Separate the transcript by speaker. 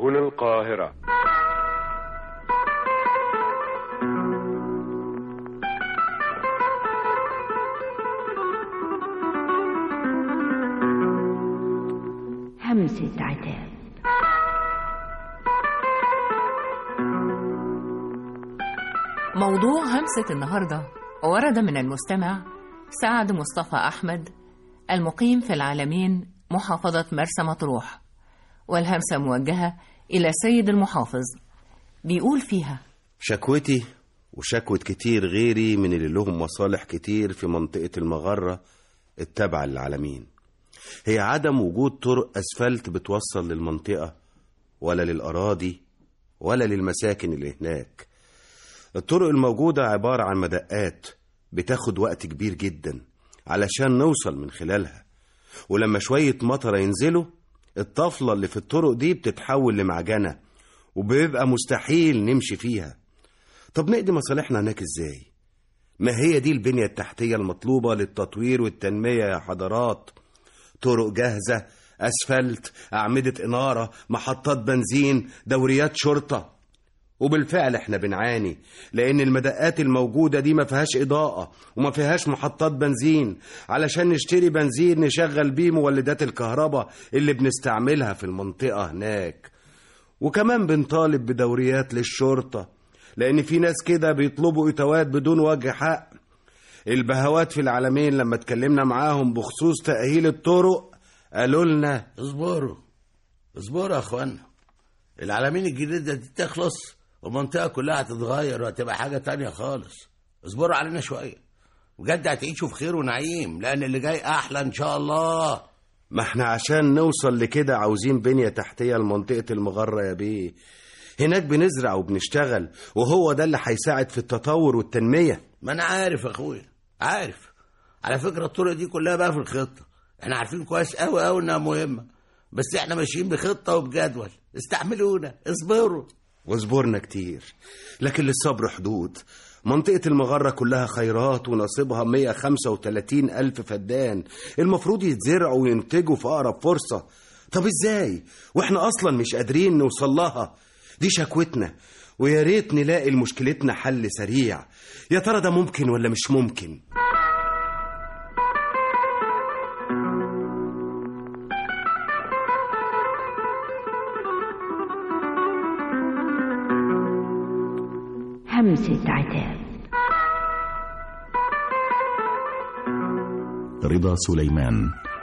Speaker 1: هنا القاهرة
Speaker 2: همسة عتاب
Speaker 3: موضوع همسة النهاردة ورد من المستمع سعد مصطفى أحمد المقيم في العالمين محافظة مرسى مطروح والهمسة موجهة إلى سيد المحافظ بيقول فيها
Speaker 4: شكوتي وشكوة كتير غيري من اللي لهم مصالح كتير في منطقة المغرة التابعة للعالمين هي عدم وجود طرق أسفلت بتوصل للمنطقة ولا للأراضي ولا للمساكن اللي هناك الطرق الموجودة عبارة عن مدقات بتاخد وقت كبير جدا علشان نوصل من خلالها ولما شوية مطر ينزلوا الطفلة اللي في الطرق دي بتتحول لمعجنة وبيبقى مستحيل نمشي فيها طب نقضي مصالحنا هناك ازاي ما هي دي البنية التحتية المطلوبة للتطوير والتنمية يا حضرات طرق جاهزة أسفلت أعمدة إنارة محطات بنزين دوريات شرطة وبالفعل احنا بنعاني لأن المدقات الموجودة دي ما فيهاش إضاءة وما فيهاش محطات بنزين علشان نشتري بنزين نشغل بيه مولدات الكهرباء اللي بنستعملها في المنطقة هناك وكمان بنطالب بدوريات للشرطة لأن في ناس كده بيطلبوا إتوات بدون وجه حق البهوات في العالمين لما اتكلمنا معاهم بخصوص تأهيل الطرق قالوا لنا
Speaker 5: اصبروا اصبروا يا اخوانا العالمين الجديدة دي تخلص والمنطقة كلها هتتغير وهتبقى حاجة تانية خالص اصبروا علينا شوية بجد هتعيشوا في خير ونعيم لأن اللي جاي أحلى إن شاء الله
Speaker 4: ما احنا عشان نوصل لكده عاوزين بنية تحتية لمنطقة المغرة يا بيه هناك بنزرع وبنشتغل وهو ده اللي هيساعد في التطور والتنمية
Speaker 5: ما أنا عارف يا أخويا عارف على فكرة الطرق دي كلها بقى في الخطة احنا عارفين كويس قوي قوي إنها مهمة بس احنا ماشيين بخطة وبجدول استحملونا اصبروا
Speaker 4: واصبرنا كتير لكن للصبر حدود منطقة المغرة كلها خيرات ونصيبها 135 ألف فدان المفروض يتزرعوا وينتجوا في أقرب فرصة طب إزاي؟ وإحنا أصلا مش قادرين نوصل لها دي شكوتنا ويا ريت نلاقي لمشكلتنا حل سريع يا ترى ده ممكن ولا مش ممكن؟
Speaker 2: همسة عتاب
Speaker 6: رضا سليمان